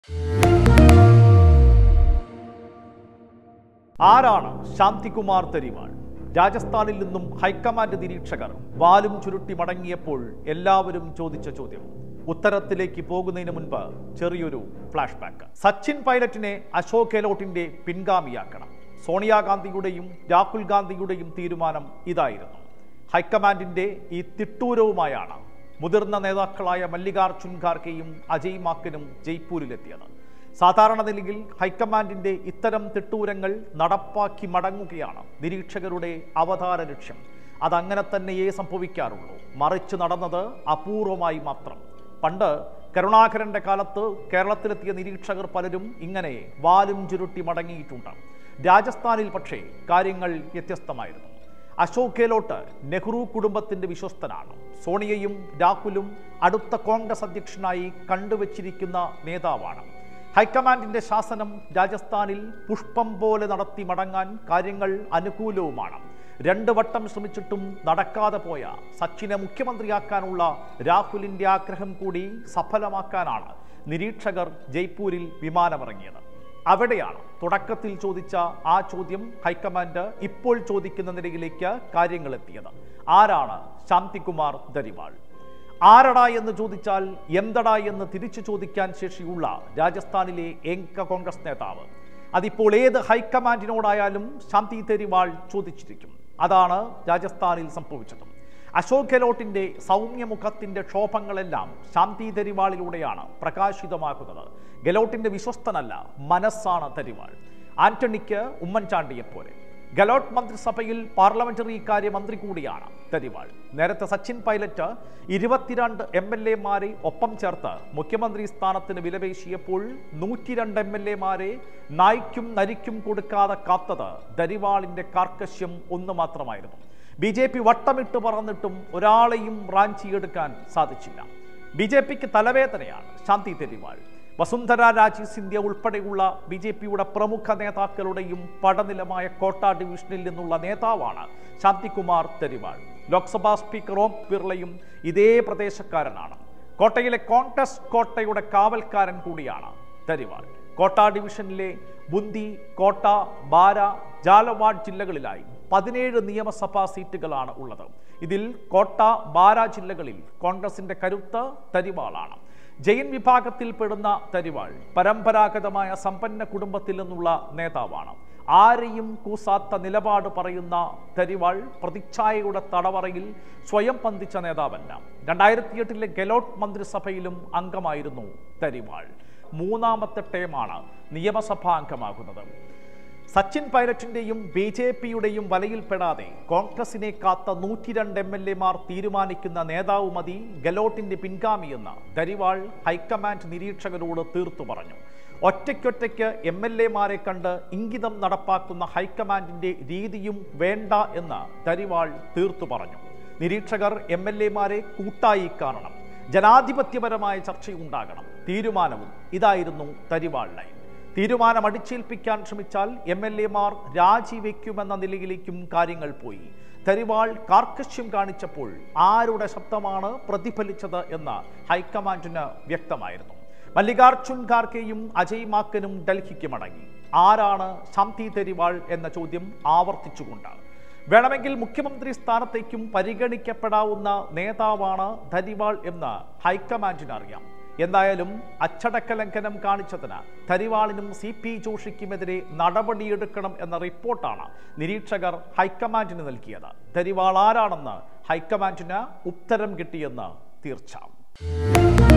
ആരാണ് ശാന്തികുമാർ തെരിവാൾ രാജസ്ഥാനിൽ നിന്നും ഹൈക്കമാൻഡ് നിരീക്ഷകർ വാലും ചുരുട്ടി മടങ്ങിയപ്പോൾ എല്ലാവരും ചോദിച്ച ചോദ്യം ഉത്തരത്തിലേക്ക് പോകുന്നതിന് മുൻപ് ചെറിയൊരു ഫ്ലാഷ് ബാക്ക് സച്ചിൻ പൈലറ്റിനെ അശോക് ഗെഹ്ലോട്ടിന്റെ പിൻഗാമിയാക്കണം സോണിയാഗാന്ധിയുടെയും രാഹുൽ ഗാന്ധിയുടെയും തീരുമാനം ഇതായിരുന്നു ഹൈക്കമാൻഡിന്റെ ഈ തിട്ടൂരവുമായാണ് മുതിർന്ന നേതാക്കളായ മല്ലികാർജുൻ ഖാർഗെയും അജയ് മാക്കനും ജയ്പൂരിലെത്തിയത് സാധാരണ നിലയിൽ ഹൈക്കമാൻഡിന്റെ ഇത്തരം തിട്ടൂരങ്ങൾ നടപ്പാക്കി മടങ്ങുകയാണ് നിരീക്ഷകരുടെ അവതാര ലക്ഷ്യം അതങ്ങനെ തന്നെയേ സംഭവിക്കാറുള്ളൂ മറിച്ച് നടന്നത് അപൂർവമായി മാത്രം പണ്ട് കരുണാകരന്റെ കാലത്ത് കേരളത്തിലെത്തിയ നിരീക്ഷകർ പലരും ഇങ്ങനെ വാലും ചുരുട്ടി മടങ്ങിയിട്ടുണ്ട് രാജസ്ഥാനിൽ പക്ഷേ കാര്യങ്ങൾ വ്യത്യസ്തമായിരുന്നു അശോക് ഗെഹ്ലോട്ട് നെഹ്റു കുടുംബത്തിന്റെ വിശ്വസ്തനാണ് സോണിയയും രാഹുലും അടുത്ത കോൺഗ്രസ് അധ്യക്ഷനായി കണ്ടുവച്ചിരിക്കുന്ന നേതാവാണ് ഹൈക്കമാൻഡിന്റെ ശാസനം രാജസ്ഥാനിൽ പുഷ്പം പോലെ നടത്തി മടങ്ങാൻ കാര്യങ്ങൾ അനുകൂലവുമാണ് രണ്ട് വട്ടം ശ്രമിച്ചിട്ടും നടക്കാതെ പോയ സച്ചിനെ മുഖ്യമന്ത്രിയാക്കാനുള്ള രാഹുലിന്റെ ആഗ്രഹം കൂടി സഫലമാക്കാനാണ് നിരീക്ഷകർ ജയ്പൂരിൽ വിമാനമിറങ്ങിയത് അവിടെയാണ് തുടക്കത്തിൽ ചോദിച്ച ആ ചോദ്യം ഹൈക്കമാൻഡ് ഇപ്പോൾ ചോദിക്കുന്ന നിലയിലേക്ക് കാര്യങ്ങൾ എത്തിയത് ആരാണ് ശാന്തികുമാർ ദരിവാൾ ആരടാ എന്ന് ചോദിച്ചാൽ എന്തടാ എന്ന് തിരിച്ചു ചോദിക്കാൻ ശേഷിയുള്ള രാജസ്ഥാനിലെ ഏക കോൺഗ്രസ് നേതാവ് അതിപ്പോൾ ഏത് ഹൈക്കമാൻഡിനോടായാലും ശാന്തി തെരിവാൾ ചോദിച്ചിരിക്കും അതാണ് രാജസ്ഥാനിൽ സംഭവിച്ചത് അശോക് ഗെഹ്ലോട്ടിന്റെ സൗമ്യമുഖത്തിന്റെ ക്ഷോഭങ്ങളെല്ലാം ശാന്തി തെരിവാളിലൂടെയാണ് പ്രകാശിതമാക്കുന്നത് ഗെഹ്ലോട്ടിന്റെ വിശ്വസ്തനല്ല മനസ്സാണ് തെരിവാൾ ആന്റണിക്ക് ഉമ്മൻചാണ്ടിയെപ്പോലെ ഗലോട്ട് മന്ത്രിസഭയിൽ പാർലമെന്ററി കാര്യ മന്ത്രി കൂടിയാണ് തെരിവാൾ നേരത്തെ സച്ചിൻ പൈലറ്റ് ഇരുപത്തിരണ്ട് എം എൽ എമാരെ ഒപ്പം ചേർത്ത് മുഖ്യമന്ത്രി സ്ഥാനത്തിന് വിലപേശിയപ്പോൾ നൂറ്റിരണ്ട് എം എൽ എമാരെ നായ്ക്കും നരിക്കും കൊടുക്കാതെ കാത്തത് ദരിവാളിന്റെ കാർക്കശ്യം ഒന്ന് മാത്രമായിരുന്നു ബി ജെ പി വട്ടമിട്ട് പറന്നിട്ടും ഒരാളെയും റാഞ്ചിയെടുക്കാൻ സാധിച്ചില്ല ബി ജെ പിക്ക് തലവേദനയാണ് ശാന്തി തെരിവാൾ വസുന്ധര രാജി സിന്ധ്യ ഉൾപ്പെടെയുള്ള ബി ജെ പിയുടെ പ്രമുഖ നേതാക്കളുടെയും പടനിലമായ കോട്ട ഡിവിഷനിൽ നിന്നുള്ള നേതാവാണ് ശാന്തികുമാർ തെരിവാൾ ലോക്സഭാ സ്പീക്കർ ഓം ബിർളയും ഇതേ പ്രദേശക്കാരനാണ് കോട്ടയിലെ കോൺഗ്രസ് കോട്ടയുടെ കാവൽക്കാരൻ കൂടിയാണ് തെരിവാൾ കോട്ട ഡിവിഷനിലെ ബുന്ദി കോട്ട ബാര ജാലവാഡ് ജില്ലകളിലായി പതിനേഴ് നിയമസഭാ സീറ്റുകളാണ് ഉള്ളത് ഇതിൽ കോട്ട ബാര ജില്ലകളിൽ കോൺഗ്രസിന്റെ കരുത്ത് തരിവാളാണ് ജയിൻ വിഭാഗത്തിൽപ്പെടുന്ന തരിവാൾ പരമ്പരാഗതമായ സമ്പന്ന കുടുംബത്തിൽ നിന്നുള്ള നേതാവാണ് ആരെയും കൂസാത്ത നിലപാട് പറയുന്ന തരിവാൾ പ്രതിച്ഛായയുടെ തടവറയിൽ സ്വയം പന്തിച്ച നേതാവല്ല രണ്ടായിരത്തി എട്ടിലെ ഗെലോട്ട് മന്ത്രിസഭയിലും അംഗമായിരുന്നു തരിവാൾ മൂന്നാമത്തെ ടേമാണ് നിയമസഭാ അംഗമാകുന്നത് സച്ചിൻ പൈലറ്റിന്റെയും ബി ജെ പിയുടെയും വലയിൽപ്പെടാതെ കോൺഗ്രസിനെ കാത്ത നൂറ്റിരണ്ട് എം എൽ എമാർ തീരുമാനിക്കുന്ന നേതാവ് മതി ഗലോട്ടിന്റെ പിൻഗാമിയെന്ന് ദരിവാൾ ഹൈക്കമാൻഡ് നിരീക്ഷകരോട് തീർത്തു പറഞ്ഞു ഒറ്റയ്ക്കൊറ്റയ്ക്ക് എം എൽ എമാരെ കണ്ട് ഇംഗിതം നടപ്പാക്കുന്ന ഹൈക്കമാൻഡിന്റെ രീതിയും വേണ്ട എന്ന് ദരിവാൾ തീർത്തു പറഞ്ഞു നിരീക്ഷകർ എം എൽ എമാരെ കൂട്ടായി കാണണം ജനാധിപത്യപരമായ ചർച്ചയുണ്ടാകണം തീരുമാനവും ഇതായിരുന്നു തരിവാൾ ലൈൻ തീരുമാനം അടിച്ചേൽപ്പിക്കാൻ ശ്രമിച്ചാൽ എം എൽ എമാർ രാജിവെക്കുമെന്ന നിലയിലേക്കും കാര്യങ്ങൾ പോയി തരിവാൾ കാർക്കശ്യം കാണിച്ചപ്പോൾ ആരുടെ ശബ്ദമാണ് പ്രതിഫലിച്ചത് എന്ന് ഹൈക്കമാൻഡിന് വ്യക്തമായിരുന്നു മല്ലികാർജുൻ ഖാർഗെയും അജയ് മാക്കനും ഡൽഹിക്ക് മടങ്ങി ആരാണ് ശാന്തി തെരിവാൾ എന്ന ചോദ്യം ആവർത്തിച്ചുകൊണ്ട് വേണമെങ്കിൽ മുഖ്യമന്ത്രി സ്ഥാനത്തേക്കും പരിഗണിക്കപ്പെടാവുന്ന നേതാവാണ് ധരിവാൾ എന്ന് ഹൈക്കമാൻഡിന് അറിയാം എന്തായാലും അച്ചടക്ക ലംഘനം കാണിച്ചതിന് ധരിവാളിനും സി പി ജോഷിക്കുമെതിരെ നടപടിയെടുക്കണം എന്ന റിപ്പോർട്ടാണ് നിരീക്ഷകർ ഹൈക്കമാൻഡിന് നൽകിയത് ധരിവാൾ ആരാണെന്ന് ഹൈക്കമാൻഡിന് ഉത്തരം കിട്ടിയെന്ന് തീർച്ച